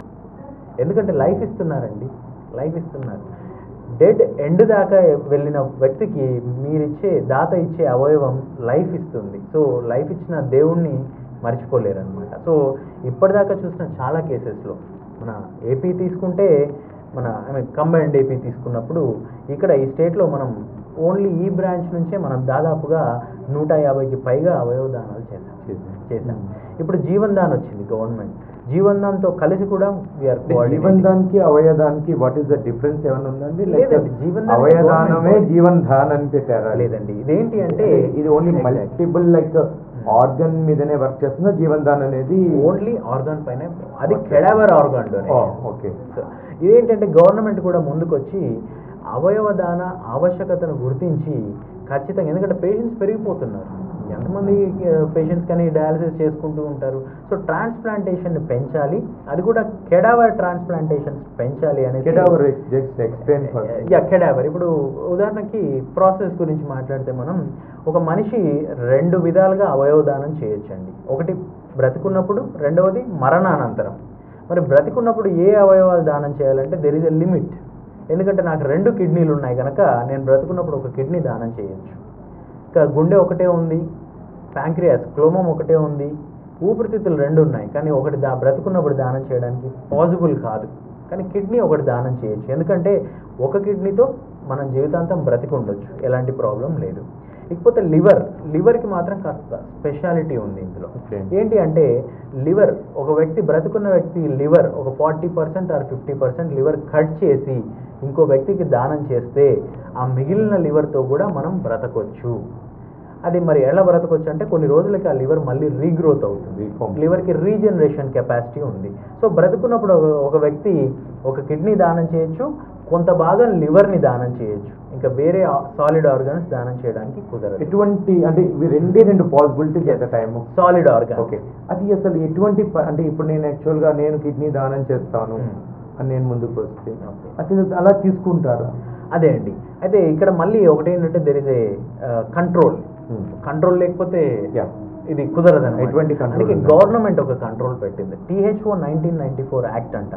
ఎందుకంటే లైఫ్ ఇస్తున్నారండి లైఫ్ ఇస్తున్నారు డెడ్ ఎండ్ దాకా వెళ్ళిన వ్యక్తికి మీరిచ్చే దాత ఇచ్చే అవయవం లైఫ్ ఇస్తుంది సో లైఫ్ ఇచ్చిన దేవుణ్ణి మర్చిపోలేరు అనమాట సో ఇప్పటిదాకా చూసిన చాలా కేసెస్లో మన ఏపీ తీసుకుంటే మన ఐ మీన్ కంబైన్డ్ ఏపీ తీసుకున్నప్పుడు ఇక్కడ ఈ స్టేట్లో మనం ఓన్లీ ఈ బ్రాంచ్ నుంచే మనం దాదాపుగా నూట యాభైకి పైగా అవయవ దానాలు చేసాం చేశాం. చేశాం ఇప్పుడు జీవన్ దాన్ వచ్చింది గవర్నమెంట్ జీవన్ దాన్తో కలిసి కూడా వీఆర్ జీవన్ దానికి అవయదానికి వాట్ ఈస్ ద డిఫరెన్స్ ఏమైనా ఉందండి లేదండి, జీవన్ దానికి అవయదానమే government జీవన్ దాన్ అని పెట్టారా లేదండి ఇదేంటి అంటే ఇది only Exactly. Multiple like organ మీదనే వర్క్ చేస్తుందా జీవన్ దాన్ అనేది ఓన్లీ ఆర్గాన్ పైన అది కెడావర్ ఆర్గాన్ ఓకే సో ఇదేంటంటే గవర్నమెంట్ కూడా ముందుకొచ్చి అవయవ దాన ఆవశ్యకతను గుర్తించి ఖచ్చితంగా ఎందుకంటే పేషెంట్స్ పెరిగిపోతున్నారు ఎంతమంది పేషెంట్స్ కానీ డయాలసిస్ చేసుకుంటూ ఉంటారు సో ట్రాన్స్ప్లాంటేషన్ పెంచాలి అది కూడా కెడావర్ ట్రాన్స్ప్లాంటేషన్స్ పెంచాలి అనేది cadaver just explain for ya cadaver ఇప్పుడు ఉదాహరణకి ప్రాసెస్ గురించి మాట్లాడితే మనం ఒక మనిషి రెండు విధాలుగా అవయవదానం చేయొచ్చండి ఒకటి బ్రతికున్నప్పుడు రెండవది మరణానంతరం మరి బ్రతికున్నప్పుడు ఏ అవయవాలు దానం చేయాలంటే దెర్ ఇస్ ఎ లిమిట్ ఎందుకంటే నాకు రెండు కిడ్నీలు ఉన్నాయి కనుక నేను బ్రతుకున్నప్పుడు ఒక కిడ్నీ దానం చేయొచ్చు ఇంకా గుండె ఒకటే ఉంది ప్యాంక్రియాస్ క్లోమం ఒకటే ఉంది ఊపిరితిత్తులు రెండు ఉన్నాయి కానీ ఒకటి దా బ్రతుకున్నప్పుడు దానం చేయడానికి పాసిబుల్ కాదు కానీ కిడ్నీ ఒకటి దానం చేయొచ్చు ఎందుకంటే ఒక కిడ్నీతో మనం జీవితాంతం బ్రతికి ఉండొచ్చు ఎలాంటి ప్రాబ్లం లేదు ఇకపోతే లివర్ లివర్కి మాత్రం కాస్త స్పెషాలిటీ ఉంది ఇందులో Okay. ఏంటి అంటే లివర్ ఒక వ్యక్తి బ్రతుకున్న వ్యక్తి లివర్ ఒక forty percent or fifty percent liver cut చేసి ఇంకో వ్యక్తికి దానం చేస్తే ఆ మిగిలిన లివర్తో కూడా మనం బ్రతకొచ్చు అది మరి ఎలా బ్రతకొచ్చు అంటే కొన్ని రోజులకి ఆ లివర్ మళ్ళీ రీగ్రోత్ అవుతుంది Reform. లివర్కి రీజనరేషన్ కెపాసిటీ ఉంది సో బ్రతుకున్నప్పుడు ఒక- ఒక వ్యక్తి ఒక కిడ్నీ దానం చేయొచ్చు కొంత భాగం లివర్ని దానం చేయొచ్చు ఇంకా వేరే సాలిడ్ ఆర్గన్స్ దానం చేయడానికి కుదరదు ఎటువంటి అంటే ఇవి రెండే రెండు possibilities at time solid organ okay అది అసలు ఎటువంటి ప- అంటే ఇప్పుడు నేను యాక్చువల్గా నేను కిడ్నీ దానం చేస్తాను Hmm. అని నేను ముందుకు వస్తే Okay. అసలు అలా తీసుకుంటారా అదే అండి అయితే ఇక్కడ మళ్ళీ ఒకటి ఏంటంటే there is a control Hmm. Control లేకపోతే Yeah. ఇది కుదరదు ఎటువంటి control అందుకే ఉందండి? గవర్నమెంట్ ఒక కంట్రోల్ పెట్టింది THO nineteen ninety four act అంటాం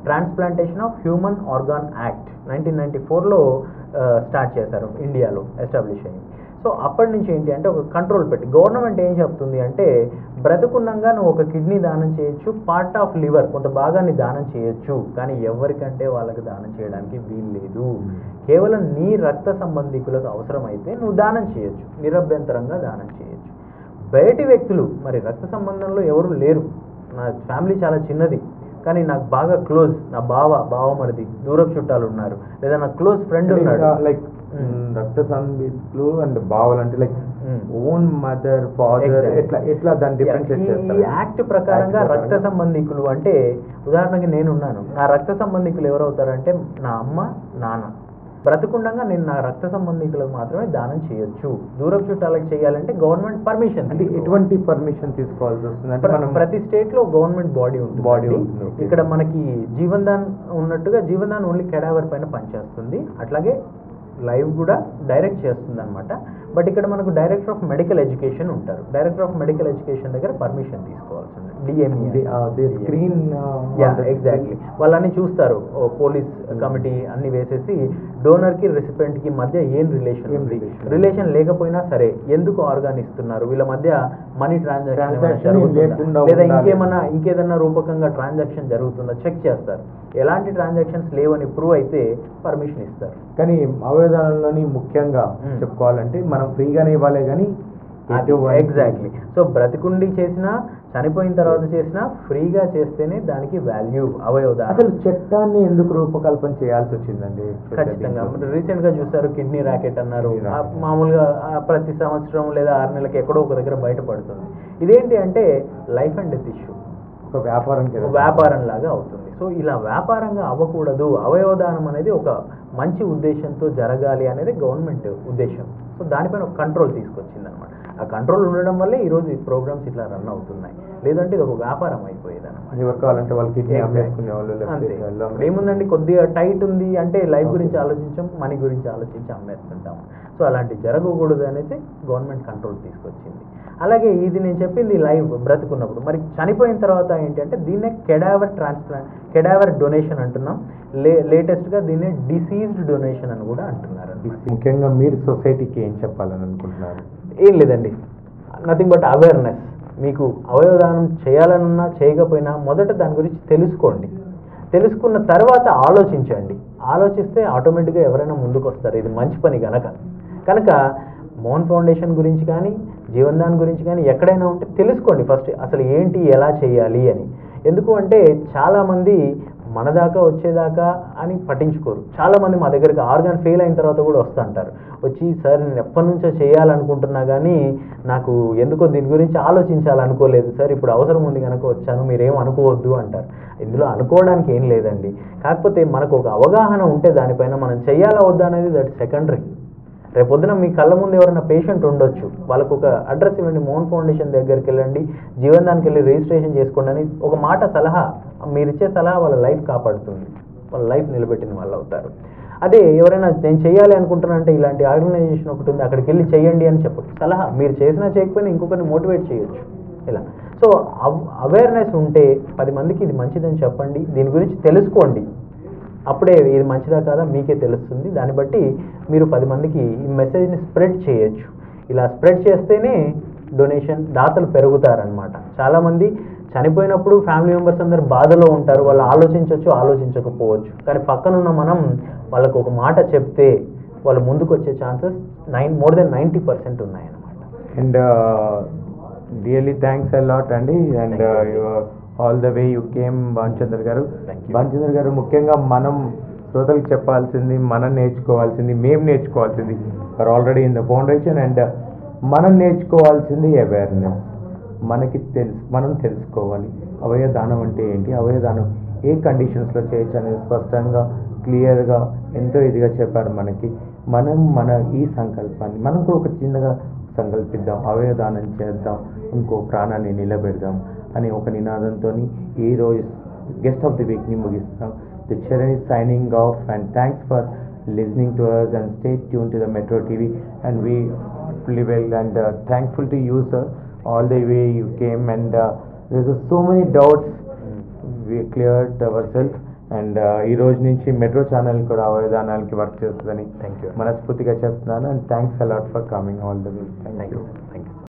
transplantation of human organ act nineteen ninety ఫోర్లో స్టార్ట్ చేశారు ఇండియాలో ఎస్టాబ్లిష్ అయింది సో అప్పటి నుంచి ఏంటి అంటే ఒక కంట్రోల్ పెట్టి గవర్నమెంట్ ఏం చెప్తుంది అంటే బ్రతుకున్నంగా నువ్వు ఒక కిడ్నీ దానం చేయొచ్చు పార్ట్ ఆఫ్ లివర్ కొంత భాగాన్ని దానం చేయొచ్చు కానీ ఎవరికంటే వాళ్ళకి దానం చేయడానికి వీలు లేదు కేవలం నీ రక్త సంబంధికులకు అవసరమైతే నువ్వు దానం చేయొచ్చు నిరభ్యంతరంగా దానం చేయొచ్చు బయటి వ్యక్తులు మరి రక్త సంబంధంలో ఎవరు లేరు నా ఫ్యామిలీ చాలా చిన్నది కానీ నాకు బాగా క్లోజ్ నా బావ బావమరిది దూరపు చుట్టాలు ఉన్నారు లేదా నా క్లోజ్ ఫ్రెండ్ ఉన్నాడు లైక్ Mm. రక్త సంబితులు అండ్ బావాలంటే like Mm. Own mother father Exactly. ఎట్లా ఎట్లా దాన్ని డిఫరెన్షియేట్ ఈ చేస్తారు యాక్ట్ ప్రకారంగా Act రక్త ప్రకారంగా. సంబంధికులు అంటే ఉదాహరణకి నేనున్నాను నా రక్త సంబంధికులు ఎవరవుతారంటే నా అమ్మ నాన్న బ్రతుకుండగా నేను నా రక్త సంబంధికులకు మాత్రమే దానం చేయొచ్చు దూరపు చుట్టాలకు చేయాలంటే గవర్నమెంట్ పర్మిషన్ అంటే ఎటువంటి పర్మిషన్ తీసుకోవాల్సి వస్తుంది అంటే మనం ప్రతి స్టేట్ లో గవర్నమెంట్ బాడీ ఉంటుంది Body ఉంటుంది, okay. ఇక్కడ మనకి జీవన్ దాన్ ఉన్నట్టుగా జీవన్ దాన్ ఓన్లీ కెడావర్ పైన పనిచేస్తుంది అట్లాగే లైవ్ కూడా డైరెక్ట్ చేస్తుంది అనమాట బట్ ఇక్కడ మనకు డైరెక్టర్ ఆఫ్ మెడికల్ ఎడ్యుకేషన్ ఉంటారు డైరెక్టర్ ఆఫ్ మెడికల్ ఎడ్యుకేషన్ దగ్గర పర్మిషన్ తీసుకోవాల్సి ఉంది DME they screen ya exactly వాళ్ళని చూస్తారు పోలీస్ కమిటీ అన్ని వేసేసి డోనర్ కి రెసిపెంట్ కి మధ్య ఏం రిలేషన్ ఏం ఉంది relation? రిలేషన్ లేకపోయినా సరే ఎందుకు ఆర్గాన్ ఇస్తున్నారు వీళ్ళ మధ్య మనీ ట్రాన్సాక్షన్ Transaction లేకుండా లేదా ఉండాలి. ఇంకేమన్నా ఇంకేదన్నా రూపకంగా ట్రాన్సాక్షన్ జరుగుతుందా చెక్ చేస్తారు ఎలాంటి ట్రాన్సాక్షన్స్ లేవని ప్రూవ్ అయితే పర్మిషన్ ఇస్తారు కానీ అవయదానంలోని ముఖ్యంగా Mm. చెప్పుకోవాలంటే మనం ఫ్రీగానే ఇవ్వాలి కానీ ఎటువంటి- ఎగ్జాక్ట్లీ సో బ్రతికుండి చేసినా చనిపోయిన తర్వాత చేసినా ఫ్రీగా చేస్తేనే దానికి వాల్యూ అవయవదానం అసలు చట్టాన్ని ఎందుకు రూపకల్పన చేయాల్సి వచ్చిందండి ఖచ్చితంగా రీసెంట్ గా చూసారు కిడ్నీ ర్యాకెట్ అన్నారు Kidney ఆ racket. మామూలుగా ఆ ప్రతి సంవత్సరం లేదా ఆరు నెలలకి ఎక్కడో ఒక దగ్గర బయటపడుతుంది ఇదేంటి అంటే లైఫ్ అండ్ డెత్ ఇష్యూ ఒక వ్యాపారం ఒక వ్యాపారం లాగా అవుతుంది సో ఇలా వ్యాపారంగా అవ్వకూడదు అవయవదానం అనేది ఒక మంచి ఉద్దేశంతో జరగాలి అనేది గవర్నమెంట్ ఉద్దేశం సో దానిపైన ఒక కంట్రోల్ తీసుకొచ్చింది అనమాట ఆ కంట్రోల్ ఉండడం వల్లే ఈరోజు ఈ ప్రోగ్రామ్స్ ఇట్లా రన్ అవుతున్నాయి లేదంటే ఇది ఒక వ్యాపారం అయ్యిపోయేది అనమాట ఎవరు కావాలంటే వాళ్ళు కిడ్నీ Exactly. అమ్మేసుకునే వాళ్ళు అంతే లేకపోతే వాళ్ళు అమ్మేసుకునే- ఏముందండి కొద్దిగా టైట్ ఉంది అంటే లైఫ్ Okay. గురించి ఆలోచించాం మనీ గురించి ఆలోచించి అమ్మేస్తుంటాం సో అలాంటి జరగకూడదు అనేసి గవర్నమెంట్ కంట్రోల్ తీసుకొచ్చింది అలాగే ఇది నేను చెప్పింది లైవ్ బ్రతుకున్నప్పుడు మరి చనిపోయిన తర్వాత ఏంటి అంటే దీన్నే కెడావర్ ట్రాన్స్ప్లాంట్ కెడావర్ డొనేషన్ అంటున్నాం లే లేటెస్ట్గా దీన్నే డిసీజ్డ్ డొనేషన్ అని కూడా అంటున్నారు ముఖ్యంగా మీరు సొసైటీకి ఏం చెప్పాలని అనుకుంటున్నారు ఏం లేదండి నథింగ్ బట్ అవేర్నెస్ మీకు అవయవదానం చేయాలనున్నా చేయకపోయినా మొదట దాని గురించి తెలుసుకోండి తెలుసుకున్న తర్వాత ఆలోచించండి ఆలోచిస్తే ఆటోమేటిక్గా ఎవరైనా ముందుకు వస్తారు ఇది మంచి పని కనుక కనుక మోహన్ ఫౌండేషన్ గురించి కానీ జీవన్దాన్ గురించి కానీ ఎక్కడైనా ఉంటే తెలుసుకోండి ఫస్ట్ అసలు ఏంటి ఎలా చేయాలి అని ఎందుకు అంటే చాలామంది మన దాకా వచ్చేదాకా అని పట్టించుకోరు చాలామంది మా దగ్గరికి ఆర్గాన్ ఫెయిల్ అయిన తర్వాత కూడా వస్తుంటారు వచ్చి సార్ నేను ఎప్పటి నుంచో చేయాలనుకుంటున్నా కానీ నాకు ఎందుకో దీని గురించి ఆలోచించాలనుకోలేదు సార్ ఇప్పుడు అవసరం ఉంది కనుక వచ్చాను మీరేం అనుకోవద్దు అంటారు ఇందులో అనుకోవడానికి ఏం లేదండి కాకపోతే మనకు ఒక అవగాహన ఉంటే దానిపైన మనం చెయ్యాలా వద్దా అనేది దట్ సెకండరీ రేపొద్దున మీ కళ్ళ ముందు ఎవరైనా పేషెంట్ ఉండొచ్చు వాళ్ళకు ఒక అడ్రస్ ఇవ్వండి మోహన్ ఫౌండేషన్ దగ్గరికి వెళ్ళండి జీవన్ దానికి వెళ్ళి రిజిస్ట్రేషన్ చేసుకోండి అని ఒక మాట సలహా మీరు ఇచ్చే సలహా వాళ్ళ లైఫ్ కాపాడుతుంది వాళ్ళ లైఫ్ నిలబెట్టిన వాళ్ళు అవుతారు అదే ఎవరైనా నేను చేయాలి అనుకుంటున్నానంటే ఇలాంటి ఆర్గనైజేషన్ ఒకటి ఉంది అక్కడికి వెళ్ళి చేయండి అని చెప్పచ్చు సలహా మీరు చేసినా చేయకపోయినా ఇంకొకరిని మోటివేట్ చేయొచ్చు ఇలా సో అవేర్నెస్ ఉంటే పది మందికి ఇది మంచిదని చెప్పండి దీని గురించి తెలుసుకోండి అప్పుడే ఇది మంచిదా కాదా మీకే తెలుస్తుంది దాన్ని బట్టి మీరు పది మందికి ఈ మెసేజ్ని స్ప్రెడ్ చేయొచ్చు ఇలా స్ప్రెడ్ చేస్తేనే డొనేషన్ దాతలు పెరుగుతారనమాట చాలామంది చనిపోయినప్పుడు ఫ్యామిలీ మెంబర్స్ అందరు బాధలో ఉంటారు వాళ్ళు ఆలోచించవచ్చు ఆలోచించకపోవచ్చు కానీ పక్కనున్న మనం వాళ్ళకు ఒక మాట చెప్తే వాళ్ళు ముందుకు వచ్చే chances nine more than ninety percent ఉన్నాయన్నమాట అండ్ రియలీ థ్యాంక్స్ అలాట్ అండి and Thank you. All the way you came Bhanuchandra garu Thank you. Bhanuchandra గారు ముఖ్యంగా మనం శ్రోతలకు చెప్పాల్సింది మనం నేర్చుకోవాల్సింది మేము నేర్చుకోవాల్సింది are already in the foundation and మనం నేర్చుకోవాల్సింది అవేర్నెస్ మనకి తెలుసు మనం తెలుసుకోవాలి అవయదానం అంటే ఏంటి అవయదానం ఏ కండిషన్స్లో చేయొచ్చు అనేది స్పష్టంగా క్లియర్గా ఎంతో ఇదిగా చెప్పారు మనకి మనం మన ఈ సంకల్పాన్ని మనం కూడా ఒక చిన్నగా సంకల్పిద్దాం అవయదానం చేద్దాం ఇంకో ప్రాణాన్ని నిలబెడదాం అనే ఒక నినాదంతో ఈరోజు గెస్ట్ ఆఫ్ ది వీక్ని ముగిస్తాం the Charan is signing off and thanks for listening to us and stay tuned to the Metro TV and we fully well and uh, thankful to you sir all the way you came and uh, there's uh, so many doubts we cleared ourselves and ఈ రోజు నుంచి metro channel కూడా అవయదానాలకి work చేస్తుందని thank you మనస్ఫూర్తిగా చెప్తున్నాను and thanks a lot for coming all the way thank thank you you thank you